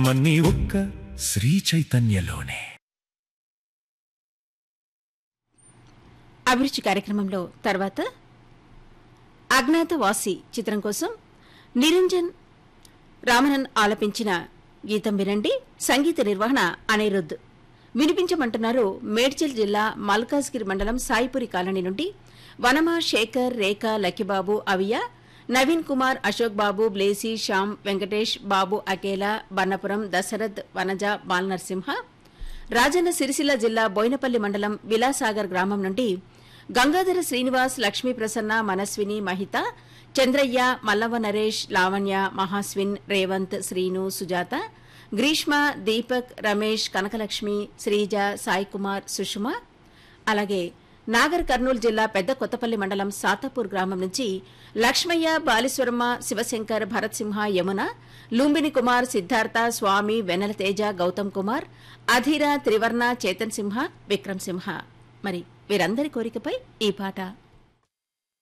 సంతోషమన్నీ ఒక్క శ్రీ చైతన్యలోనే అభిరుచి కార్యక్రమంలో తర్వాత అజ్ఞాతవాసి చిత్రం కోసం నిరంజన్ రామనన్ ఆలపించిన గీతం వినండి సంగీత నిర్వహణ అనిరుద్ వినిపించమంటున్నారు మేడ్చల్ జిల్లా మల్కాజ్గిరి మండలం సాయిపురి కాలనీ నుండి వనమ శేఖర్ రేఖ లక్కిబాబు అవియ నవీన్ కుమార్ అశోక్ బాబు బ్లేసి శ్యామ్ వెంకటేష్ బాబు అకేలా బన్నపురం దశరథ్ వనజ బాలనరసింహ రాజన్న సిరిసిల్ల జిల్లా బోయినపల్లి మండలం విలాసాగర్ గ్రామం నుండి గంగాధర శ్రీనివాస్ లక్ష్మీ ప్రసన్న మనస్విని మహిత చంద్రయ్య మల్లవ నరేష్ లావణ్య మహాస్విన్ రేవంత్ శ్రీను సుజాత గ్రీష్మ దీపక్ రమేష్ కనకలక్ష్మి శ్రీజ సాయి కుమార్ సుషుమ అలాగే నాగర్ కర్నూలు జిల్లా పెద్ద కొత్తపల్లి మండలం సాతాపూర్ గ్రామం నుంచి లక్ష్మయ్య బాలీశ్వరమ్మ శివశంకర్ భరత్ సింహ యమున లుంబిని కుమార్ సిద్ధార్థ స్వామి వెన్నెల తేజ గౌతమ్ కుమార్ అధీర త్రివర్ణ చేతన్ సింహ విక్రమ్ సింహ మరి వీరందరి కోరికపై ఈ పాట